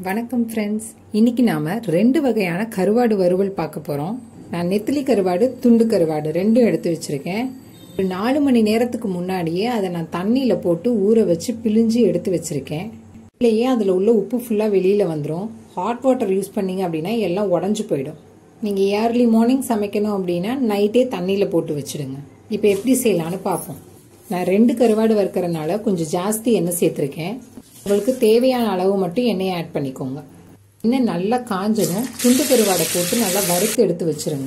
வணக்கம் ஃப்ரெண்ட்ஸ் இன்னைக்கு நாம ரெண்டு வகையான கருவாடு வறுவல் பார்க்க போறோம் நான் நெத்திலி கருவாடு துண்டு கருவாடு ரெண்டும் எடுத்து வச்சிருக்கேன் ஒரு நாலு மணி நேரத்துக்கு முன்னாடியே அதை நான் தண்ணியில போட்டு ஊற வச்சு பிழிஞ்சு எடுத்து வச்சிருக்கேன் இல்லையே அதில் உள்ள உப்பு ஃபுல்லாக வெளியில் வந்துடும் ஹாட் வாட்டர் யூஸ் பண்ணீங்க அப்படின்னா எல்லாம் உடஞ்சி போயிடும் நீங்கள் ஏர்லி மார்னிங் சமைக்கணும் அப்படின்னா நைட்டே தண்ணியில் போட்டு வச்சிடுங்க இப்போ எப்படி செய்யலான்னு பார்ப்போம் நான் ரெண்டு கருவாடு வறுக்கறனால கொஞ்சம் ஜாஸ்தி எண்ணெய் சேர்த்துருக்கேன் உங்களுக்கு தேவையான அளவு மட்டும் எண்ணெயை ஆட் பண்ணிக்கோங்க எண்ணெய் நல்லா காஞ்சதும் துண்டு கருவாடை போட்டு நல்லா வறுத்து எடுத்து வச்சிருங்க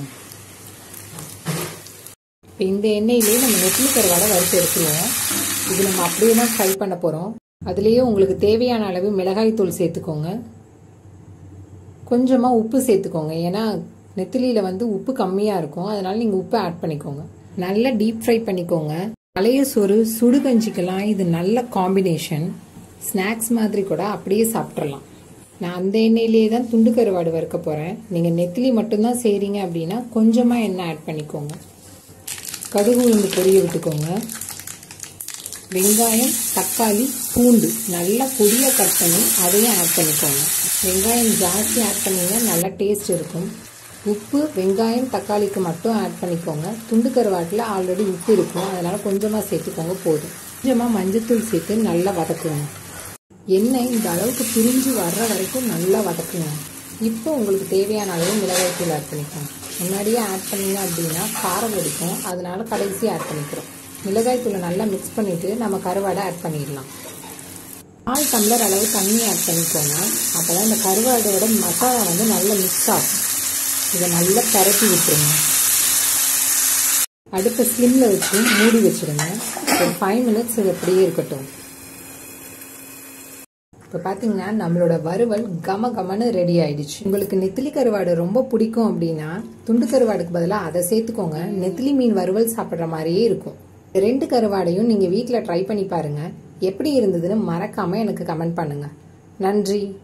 இப்போ இந்த எண்ணெயிலேயே நம்ம நெத்திலி கருவாடை வறுத்து எடுத்துருவோம் இது நம்ம அப்படியே தான் ஃப்ரை பண்ண போகிறோம் அதுலேயே உங்களுக்கு தேவையான அளவு மிளகாய் தூள் சேர்த்துக்கோங்க கொஞ்சமாக உப்பு சேர்த்துக்கோங்க ஏன்னா நெத்திலியில் வந்து உப்பு கம்மியாக இருக்கும் அதனால நீங்கள் உப்பு ஆட் பண்ணிக்கோங்க நல்லா டீப் ஃப்ரை பண்ணிக்கோங்க பழைய சோறு சுடுகஞ்சிக்கெல்லாம் இது நல்ல காம்பினேஷன் ஸ்நாக்ஸ் மாதிரி கூட அப்படியே சாப்பிட்றலாம் நான் அந்த எண்ணெயிலேயே தான் துண்டு கருவாடு வறுக்க போகிறேன் நீங்கள் நெத்திலி மட்டும்தான் செய்கிறீங்க அப்படின்னா கொஞ்சமாக எண்ணெய் ஆட் பண்ணிக்கோங்க கடுகு உளுந்து பொரிய விட்டுக்கோங்க வெங்காயம் தக்காளி பூண்டு நல்லா பொடியாக கட் பண்ணி அதையும் ஆட் பண்ணிக்கோங்க வெங்காயம் ஜாஸ்தி ஆட் பண்ணிங்கன்னா நல்லா டேஸ்ட் இருக்கும் உப்பு வெங்காயம் தக்காளிக்கு மட்டும் ஆட் பண்ணிக்கோங்க துண்டு கருவாட்டில் ஆல்ரெடி உப்பு இருக்கும் அதனால் கொஞ்சமாக சேர்த்துக்கோங்க போதும் கொஞ்சமாக மஞ்சத்தூள் சேர்த்து நல்லா வதக்குங்க எண்ணெய் இந்த அளவுக்கு பிரிஞ்சு வர்ற வரைக்கும் நல்லா வதக்குங்க இப்போ உங்களுக்கு தேவையான அளவு மிளகாய் தூள் ஆட் பண்ணிக்கோங்க முன்னாடியே ஆட் பண்ணீங்க அப்படின்னா காரம் ஒடிக்கும் அதனால கடைசி ஆட் பண்ணிக்கிறோம் மிளகாய் தூளை நல்லா மிக்ஸ் பண்ணிவிட்டு நம்ம கருவாடை ஆட் பண்ணிடலாம் ஆள் டம்ளர் அளவு தண்ணி ஆட் பண்ணிக்கோங்க அப்போ தான் இந்த கருவாடோட மசாலா வந்து நல்லா மிக்ஸ் ஆகும் இதை நல்லா பரப்பி விட்டுருங்க அடுப்பை ஸ்லிம்மில் வச்சு மூடி வச்சுருங்க ஒரு ஃபைவ் மினிட்ஸ் இது அப்படியே இருக்கட்டும் இப்போ பார்த்தீங்கன்னா நம்மளோட வறுவல் கம கமன்னு ரெடி ஆயிடுச்சு உங்களுக்கு நெத்திலி கருவாடு ரொம்ப பிடிக்கும் அப்படின்னா துண்டு கருவாடுக்கு பதிலாக அதை சேர்த்துக்கோங்க நெத்திலி மீன் வறுவல் சாப்பிட்ற மாதிரியே இருக்கும் ரெண்டு கருவாடையும் நீங்கள் வீட்டில் ட்ரை பண்ணி பாருங்கள் எப்படி இருந்ததுன்னு மறக்காமல் எனக்கு கமெண்ட் பண்ணுங்கள் நன்றி